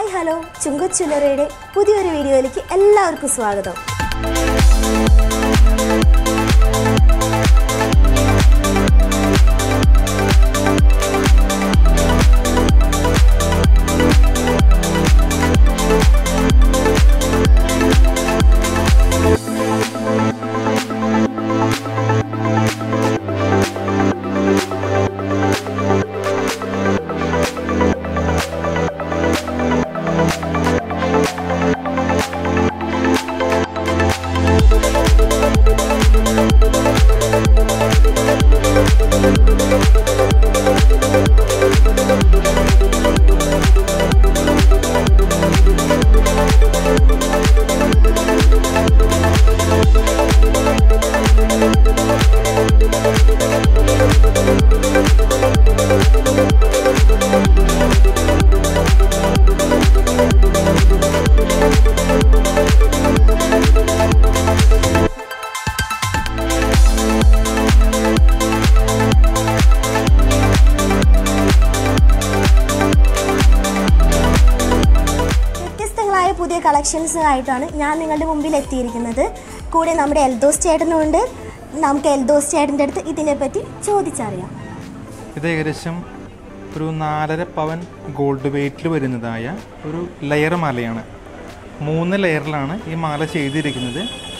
hi hello ചുങ്കച്ചുല്ലറയുടെ പുതിയൊരു വീഡിയോയിലേക്ക് എല്ലാവർക്കും സ്വാഗതം വ്യത്യസ്തങ്ങളായ പുതിയ കളക്ഷൻസുമായിട്ടാണ് ഞാൻ നിങ്ങളുടെ മുമ്പിൽ എത്തിയിരിക്കുന്നത് കൂടെ നമ്മുടെ എൽദോസ് ചേട്ടനുണ്ട് നമുക്ക് എൽദോസ് ചേട്ടൻ്റെ അടുത്ത് ഇതിനെപ്പറ്റി ചോദിച്ചറിയാം ഇത് ഏകദേശം ഒരു നാലര പവൻ ഗോൾഡ് വെയ്റ്റിൽ വരുന്നതായ ഒരു ലെയർ മാലയാണ് മൂന്ന് ലെയറിലാണ് ഈ മാല ചെയ്തിരിക്കുന്നത്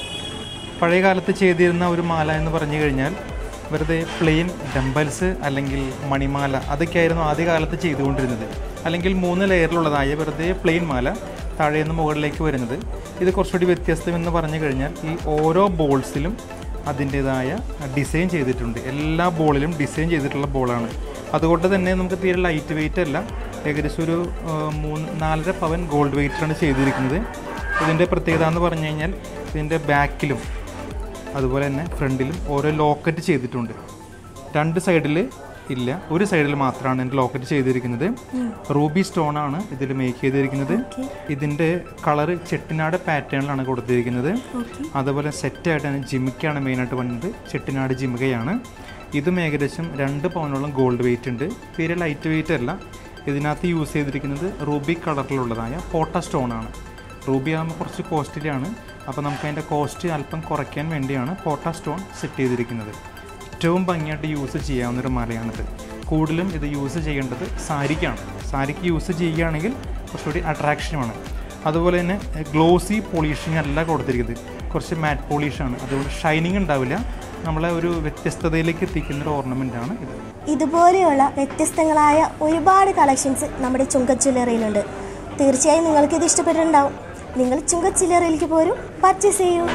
പഴയ കാലത്ത് ചെയ്തിരുന്ന ഒരു മാല എന്ന് പറഞ്ഞു കഴിഞ്ഞാൽ വെറുതെ പ്ലെയിൻ ഡംബൽസ് അല്ലെങ്കിൽ മണിമാല അതൊക്കെയായിരുന്നു ആദ്യകാലത്ത് ചെയ്തുകൊണ്ടിരുന്നത് അല്ലെങ്കിൽ മൂന്ന് ലെയറിലുള്ളതായ വെറുതെ പ്ലെയിൻ മാല താഴെ നിന്ന് മുകളിലേക്ക് വരുന്നത് ഇത് കുറച്ചുകൂടി വ്യത്യസ്തം എന്ന് പറഞ്ഞു കഴിഞ്ഞാൽ ഈ ഓരോ ബോൾസിലും അതിൻ്റേതായ ഡിസൈൻ ചെയ്തിട്ടുണ്ട് എല്ലാ ബോളിലും ഡിസൈൻ ചെയ്തിട്ടുള്ള ബോളാണ് അതുകൊണ്ട് തന്നെ നമുക്ക് തീരെ ലൈറ്റ് വെയിറ്റ് അല്ല ഏകദേശം ഒരു ആ, മൂന്ന് നാലര പവൻ ഗോൾഡ് വെയിറ്റിലാണ് ചെയ്തിരിക്കുന്നത് ഇതിൻ്റെ പ്രത്യേകത എന്ന് പറഞ്ഞു കഴിഞ്ഞാൽ ഇതിൻ്റെ ബാക്കിലും അതുപോലെ തന്നെ ഫ്രണ്ടിലും ഓരോ ലോക്കറ്റ് ചെയ്തിട്ടുണ്ട് രണ്ട് സൈഡിൽ ഇല്ല ഒരു സൈഡിൽ മാത്രമാണ് എൻ്റെ ലോക്കറ്റ് ചെയ്തിരിക്കുന്നത് റൂബി സ്റ്റോൺ ആണ് ഇതിൽ മേക്ക് ചെയ്തിരിക്കുന്നത് ഇതിൻ്റെ കളറ് ചെട്ടിനാട് പാറ്റേണിലാണ് കൊടുത്തിരിക്കുന്നത് അതുപോലെ സെറ്റായിട്ടാണ് ജിമിക്കാണ് മെയിനായിട്ട് വന്നത് ചെട്ടിനാട് ജിമികയാണ് ഇതും ഏകദേശം രണ്ട് പവനോളം ഗോൾഡ് വെയിറ്റ് ഉണ്ട് തീരെ ലൈറ്റ് വെയിറ്റ് അല്ല ഇതിനകത്ത് യൂസ് ചെയ്തിരിക്കുന്നത് റൂബി കളറിലുള്ളതായ പോട്ട സ്റ്റോൺ ആണ് റൂബി ആകുമ്പോൾ കുറച്ച് കോസ്റ്റ്ലിയാണ് അപ്പോൾ നമുക്ക് അതിൻ്റെ കോസ്റ്റ് അല്പം കുറയ്ക്കാൻ വേണ്ടിയാണ് പോട്ട സ്റ്റോൺ സെറ്റ് ചെയ്തിരിക്കുന്നത് ഏറ്റവും ഭംഗിയായിട്ട് യൂസ് ചെയ്യാവുന്ന ഒരു മാലയാണിത് കൂടുതലും ഇത് യൂസ് ചെയ്യേണ്ടത് സാരിക്കാണ് സാരിക്ക് യൂസ് ചെയ്യുകയാണെങ്കിൽ കുറച്ചുകൂടി അട്രാക്ഷനുമാണ് അതുപോലെ തന്നെ ഗ്ലോസി പോളിഷിങ് അല്ല കൊടുത്തിരിക്കുന്നത് കുറച്ച് മാറ്റ് പോളിഷാണ് അതുകൊണ്ട് ഷൈനിങ് ഉണ്ടാവില്ല നമ്മളെ ഒരു വ്യത്യസ്തതയിലേക്ക് എത്തിക്കുന്ന ഒരു ഓർണമെൻ്റ് ആണ് ഇത് ഇതുപോലെയുള്ള വ്യത്യസ്തങ്ങളായ ഒരുപാട് കളക്ഷൻസ് നമ്മുടെ ചുങ്കച്ചില്ലറയിലുണ്ട് തീർച്ചയായും നിങ്ങൾക്ക് ഇത് ഇഷ്ടപ്പെട്ടിട്ടുണ്ടാവും നിങ്ങൾ ചുങ്കച്ചില്ലറയിലേക്ക് പോരും പർച്ചേസ് ചെയ്യൂ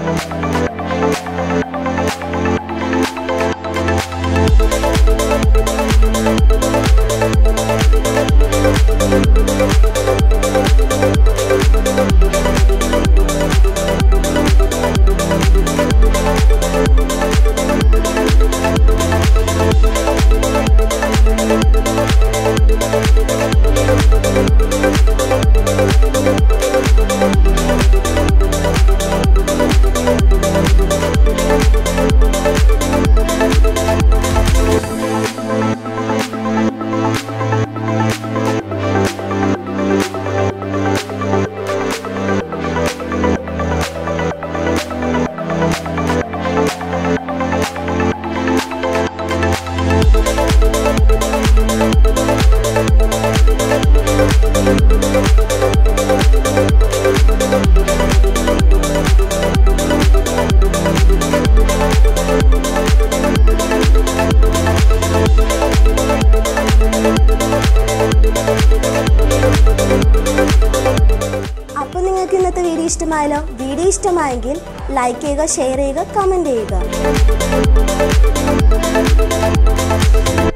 അപ്പോൾ നിങ്ങൾക്ക് ഇന്നത്തെ വീഡിയോ ഇഷ്ടമായല്ലോ വീഡിയോ ഇഷ്ടമായെങ്കിൽ ലൈക്ക് ചെയ്യുക ഷെയർ ചെയ്യുക കമൻറ്റ് ചെയ്യുക